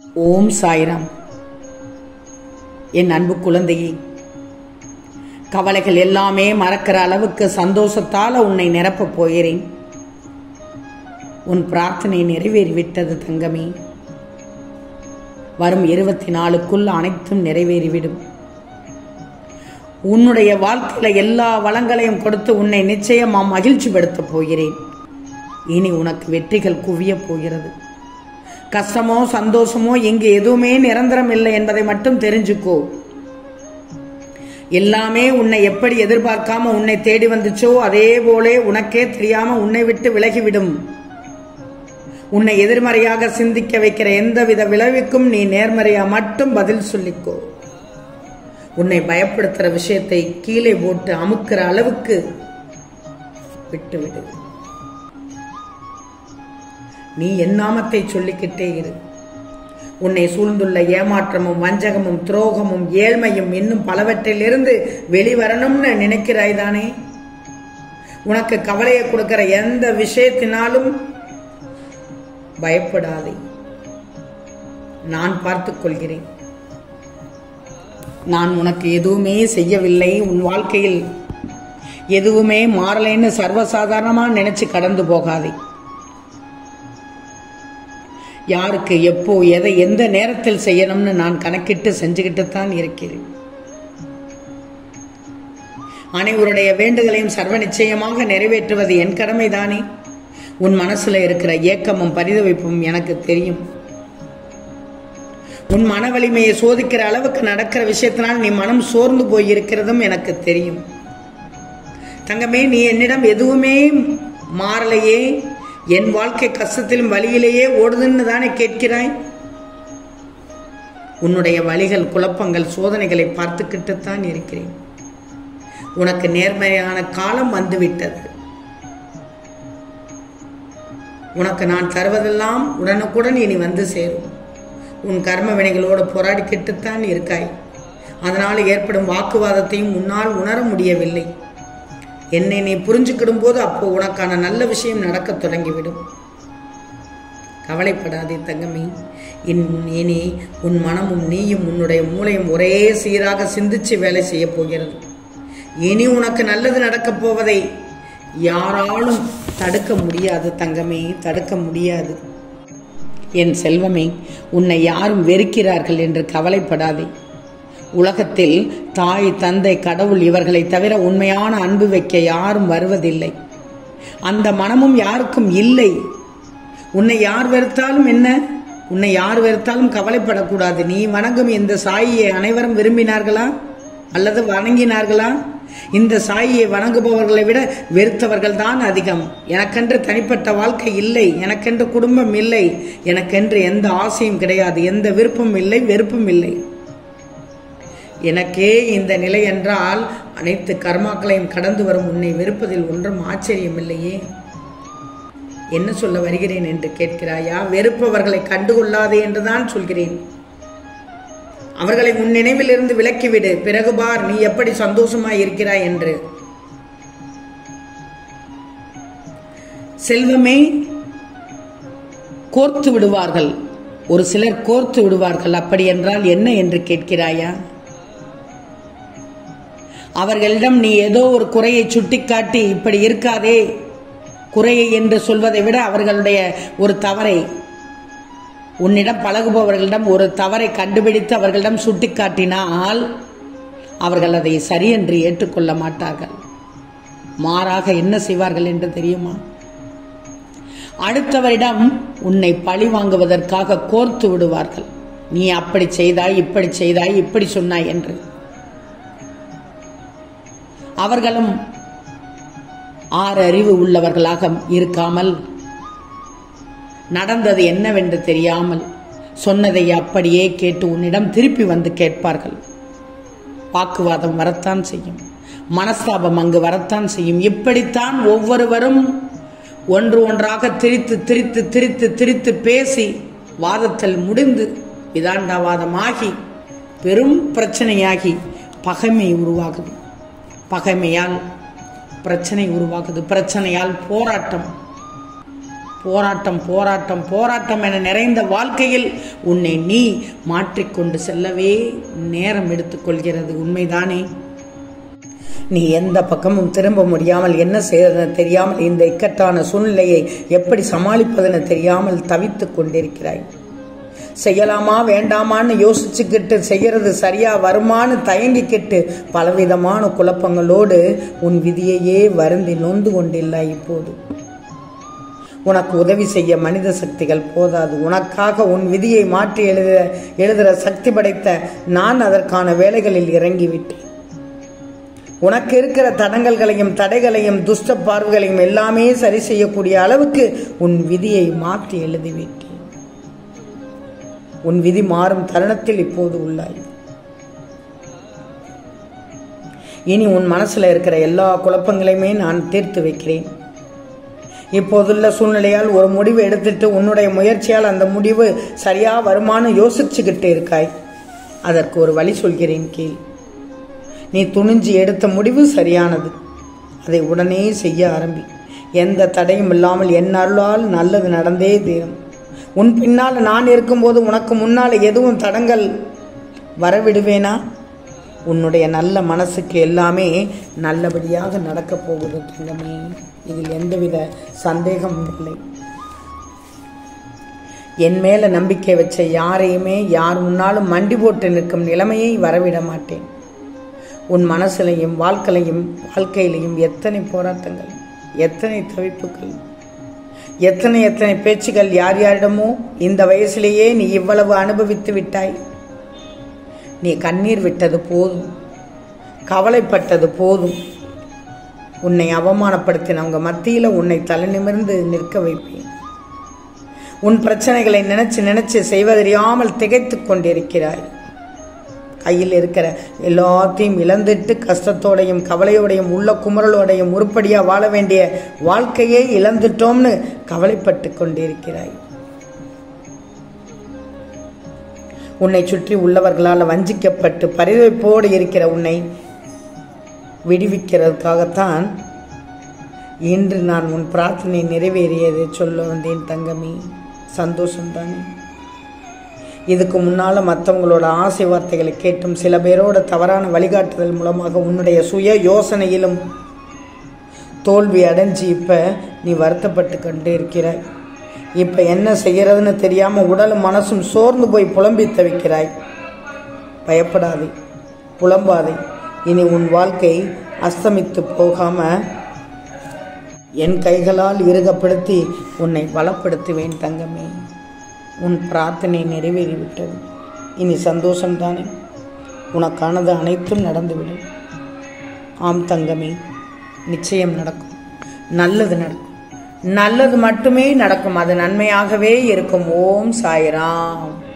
ஓம் சாய்ராம் என் அன்பு குழந்தையே கவலைகள் எல்லாமே மறக்கிற அளவுக்கு சந்தோஷத்தால உன்னை நிரப்பப் போகிறேன் உன் பிரார்த்தனை நிறைவேறிவிட்டது தங்கமே வரும் இருபத்தி நாலுக்குள் அனைத்தும் நிறைவேறிவிடும் உன்னுடைய வாழ்க்கையில எல்லா வளங்களையும் கொடுத்து உன்னை நிச்சயமா மகிழ்ச்சிப்படுத்தப் போகிறேன் இனி உனக்கு வெற்றிகள் குவியப் போகிறது கஷ்டமோ சந்தோஷமோ இங்கு எதுவுமே நிரந்தரம் இல்லை என்பதை மட்டும் தெரிஞ்சுக்கோ எல்லாமே உன்னை எப்படி எதிர்பார்க்காம உன்னை தேடி வந்துச்சோ அதே போலே உனக்கே தெரியாம உன்னை விட்டு விலகிவிடும் உன்னை எதிர்மறையாக சிந்திக்க வைக்கிற எந்தவித விளைவுக்கும் நீ நேர்மறையா மட்டும் பதில் சொல்லிக்கோ உன்னை பயப்படுத்துற விஷயத்தை கீழே போட்டு அமுக்கிற அளவுக்கு விட்டுவிடு நீ என் நாமத்தை சொல்லிக்கிட்டே இரு உன்னை சூழ்ந்துள்ள ஏமாற்றமும் வஞ்சகமும் துரோகமும் ஏழ்மையும் இன்னும் பலவற்றிலிருந்து வெளிவரணும்னு நினைக்கிறாய் தானே உனக்கு கவலையை கொடுக்கிற எந்த விஷயத்தினாலும் பயப்படாதே நான் பார்த்துக் கொள்கிறேன் நான் உனக்கு எதுவுமே செய்யவில்லை உன் வாழ்க்கையில் எதுவுமே மாறலைன்னு சர்வசாதாரணமா நினைச்சு கடந்து போகாதே யாருக்கு எப்போ எதை எந்த நேரத்தில் செய்யணும்னு நான் கணக்கிட்டு செஞ்சுக்கிட்டு தான் இருக்கிறேன் அனைவருடைய வேண்டுதலையும் சர்வ நிச்சயமாக நிறைவேற்றுவது என் கடமைதானே உன் மனசுல இருக்கிற ஏக்கமும் பரிதவிப்பும் எனக்கு தெரியும் உன் மன வலிமையை சோதிக்கிற அளவுக்கு நடக்கிற விஷயத்தினால் நீ மனம் சோர்ந்து போயிருக்கிறதும் எனக்கு தெரியும் தங்கமே நீ என்னிடம் எதுவுமே மாறலையே என் வாழ்க்கை கஷ்டத்திலும் வழியிலேயே ஓடுதுன்னு தானே கேட்கிறாய் உன்னுடைய வழிகள் குழப்பங்கள் சோதனைகளை பார்த்துக்கிட்டு தான் இருக்கிறேன் உனக்கு நேர்மையான காலம் வந்துவிட்டது உனக்கு நான் தருவதெல்லாம் உடனுக்குடன் இனி வந்து சேரும் உன் கர்ம வினைகளோடு போராடிக்கிட்டுத்தான் இருக்காய் அதனால் ஏற்படும் வாக்குவாதத்தையும் உன்னால் உணர முடியவில்லை என்னை நீ புரிஞ்சுக்கிடும் போது அப்போ உனக்கான நல்ல விஷயம் நடக்க தொடங்கிவிடும் கவலைப்படாதே தங்கமே இன் இனி உன் மனமும் நீயும் உன்னுடைய மூளையும் ஒரே சீராக சிந்திச்சு வேலை செய்ய போகிறது இனி உனக்கு நல்லது நடக்கப் போவதை யாராலும் தடுக்க முடியாது தங்கமே தடுக்க முடியாது என் செல்வமே உன்னை யாரும் வெறுக்கிறார்கள் என்று கவலைப்படாதே உலகத்தில் தாய் தந்தை கடவுள் இவர்களை தவிர உண்மையான அன்பு வைக்க யாரும் வருவதில்லை அந்த மனமும் யாருக்கும் இல்லை உன்னை யார் வெறுத்தாலும் என்ன உன்னை யார் வெறுத்தாலும் கவலைப்படக்கூடாது நீ வணங்கும் இந்த சாயியை அனைவரும் விரும்பினார்களா அல்லது வணங்கினார்களா இந்த சாயியை வணங்குபவர்களை விட வெறுத்தவர்கள் தான் அதிகம் எனக்கென்று தனிப்பட்ட வாழ்க்கை இல்லை எனக்கென்று குடும்பம் இல்லை எனக்கென்று எந்த ஆசையும் கிடையாது எந்த விருப்பம் இல்லை வெறுப்பும் இல்லை எனக்கே இந்த நிலை என்றால் அனைத்து கர்மாக்களையும் கடந்து வரும் உன்னை வெறுப்பதில் ஒன்றும் ஆச்சரியமில்லையே என்ன சொல்ல வருகிறேன் என்று கேட்கிறாயா வெறுப்பவர்களை கண்டுகொள்ளாதே என்றுதான் சொல்கிறேன் அவர்களை உன் நினைவிலிருந்து விலக்கிவிடு பிறகு பார் நீ எப்படி சந்தோஷமாய் இருக்கிறாய் என்று செல்வமே கோர்த்து விடுவார்கள் ஒரு சிலர் கோர்த்து விடுவார்கள் அப்படி என்றால் என்ன என்று கேட்கிறாயா அவர்களிடம் நீ ஏதோ ஒரு குறையை சுட்டிக்காட்டி இப்படி இருக்காதே குறையை என்று சொல்வதை விட அவர்களுடைய ஒரு தவறை உன்னிடம் பழகுபவர்களிடம் ஒரு தவறை கண்டுபிடித்து அவர்களிடம் சுட்டிக்காட்டினால் அவர்கள் அதை சரியென்று ஏற்றுக்கொள்ள மாட்டார்கள் மாறாக என்ன செய்வார்கள் என்று தெரியுமா அடுத்தவரிடம் உன்னை பழி வாங்குவதற்காக கோர்த்து விடுவார்கள் நீ அப்படி செய்தாய் இப்படி செய்தாய் இப்படி சொன்னாய் என்று அவர்களும் ஆறு அறிவு உள்ளவர்களாக இருக்காமல் நடந்தது என்னவென்று தெரியாமல் சொன்னதை அப்படியே கேட்டு உன்னிடம் திருப்பி வந்து கேட்பார்கள் வாக்குவாதம் வரத்தான் செய்யும் மனஸ்தாபம் அங்கு வரத்தான் செய்யும் இப்படித்தான் ஒவ்வொருவரும் ஒன்று ஒன்றாக திரித்து திரித்து திரித்து திரித்து பேசி வாதத்தில் முடிந்து விதாண்டாவாதமாகி பெரும் பிரச்சனையாகி பகைமை உருவாகுது பகைமையால் பிரச்சனை உருவாகுது பிரச்சனையால் போராட்டம் போராட்டம் போராட்டம் போராட்டம் என நிறைந்த வாழ்க்கையில் உன்னை நீ மாற்றிக்கொண்டு செல்லவே நேரம் எடுத்துக்கொள்கிறது உண்மைதானே நீ எந்த பக்கமும் திரும்ப முடியாமல் என்ன செய்வதென தெரியாமல் இந்த இக்கட்டான சூழ்நிலையை எப்படி சமாளிப்பதென தெரியாமல் தவித்துக் கொண்டிருக்கிறாய் செய்யலாமா வேண்டாமான்னு யோசிச்சுக்கிட்டு செய்யறது சரியா வருமானு தயங்கிக்கிட்டு பலவிதமான குழப்பங்களோடு உன் விதியையே வருந்தி நொந்து கொண்டில்லை இப்போது உனக்கு உதவி செய்ய மனித சக்திகள் போதாது உனக்காக உன் விதியை மாற்றி எழுத எழுதுகிற சக்தி படைத்த நான் அதற்கான வேலைகளில் இறங்கிவிட்டேன் உனக்கு இருக்கிற தடங்கல்களையும் தடைகளையும் துஷ்ட பார்வைகளையும் எல்லாமே சரி செய்யக்கூடிய அளவுக்கு உன் விதியை மாற்றி எழுதிவிட்டேன் உன் விதி மாறும் தருணத்தில் இப்போது உள்ளாய் இனி உன் மனசுல இருக்கிற எல்லா குழப்பங்களையுமே நான் தீர்த்து வைக்கிறேன் இப்போதுள்ள சூழ்நிலையால் ஒரு முடிவு எடுத்துட்டு உன்னுடைய முயற்சியால் அந்த முடிவு சரியா வருமானு யோசிச்சுக்கிட்டு இருக்காய் அதற்கு ஒரு வழி சொல்கிறேன் கீழ் நீ துணிஞ்சு எடுத்த முடிவு சரியானது அதை உடனே செய்ய ஆரம்பி எந்த தடையும் இல்லாமல் என் அருளால் நல்லது நடந்தே தீரும் உன் பின்னால் நான் இருக்கும்போது உனக்கு முன்னால் எதுவும் தடங்கள் வரவிடுவேனா உன்னுடைய நல்ல மனசுக்கு எல்லாமே நல்லபடியாக நடக்கப் போகுது தங்கமே இதில் எந்தவித சந்தேகமும் இல்லை என் மேல நம்பிக்கை வச்ச யாரையுமே யார் முன்னாலும் மண்டி போட்டு நிற்கும் நிலைமையை வரவிட மாட்டேன் உன் மனசுலையும் வாழ்க்கையிலையும் வாழ்க்கையிலையும் எத்தனை போராட்டங்கள் எத்தனை தவிப்புகள் எத்தனை எத்தனை பேச்சுகள் யார் யாரிடமோ இந்த வயசிலேயே நீ இவ்வளவு அனுபவித்து விட்டாய் நீ கண்ணீர் விட்டது போதும் கவலைப்பட்டது போதும் உன்னை அவமானப்படுத்தினவங்க மத்தியில் உன்னை தலை நிமிர்ந்து நிற்க வைப்பேன் உன் பிரச்சனைகளை நினைச்சு நினைச்சு செய்வதறியாமல் திகைத்துக் கொண்டிருக்கிறாய் கையில் இருக்கிற எல்லாத்தையும் இழந்துட்டு கஷ்டத்தோடையும் கவலையோடையும் உள்ள குமரலோடையும் உருப்படியாக வாழ வேண்டிய வாழ்க்கையே இழந்துட்டோம்னு கவலைப்பட்டு கொண்டிருக்கிறாய் உன்னை சுற்றி உள்ளவர்களால் வஞ்சிக்கப்பட்டு பரிதவிப்போடு இருக்கிற உன்னை விடுவிக்கிறதுக்காகத்தான் இன்று நான் உன் பிரார்த்தனை நிறைவேறியதை சொல்ல வந்தேன் தங்கமே சந்தோஷம்தானே இதுக்கு முன்னால் மற்றவங்களோட ஆசை வார்த்தைகளை கேட்டும் சில பேரோட தவறான வழிகாட்டுதல் மூலமாக உன்னுடைய சுய யோசனையிலும் தோல்வி அடைஞ்சு இப்போ நீ வருத்தப்பட்டு கொண்டே இருக்கிறாய் இப்போ என்ன செய்யறதுன்னு தெரியாமல் உடலும் மனசும் சோர்ந்து போய் புலம்பி தவிக்கிறாய் பயப்படாதே புலம்பாதே இனி உன் வாழ்க்கை அஸ்தமித்து போகாம என் கைகளால் இறுகப்படுத்தி உன்னை பலப்படுத்துவேன் தங்கமே உன் பிரார்த்தனை நிறைவேறிவிட்டது இனி சந்தோஷம்தானே உனக்கானது அனைத்தும் நடந்துவிடும் ஆம் தங்கமே நிச்சயம் நடக்கும் நல்லது நடக்கும் நல்லது மட்டுமே நடக்கும் அது நன்மையாகவே இருக்கும் ஓம் சாய்ராம்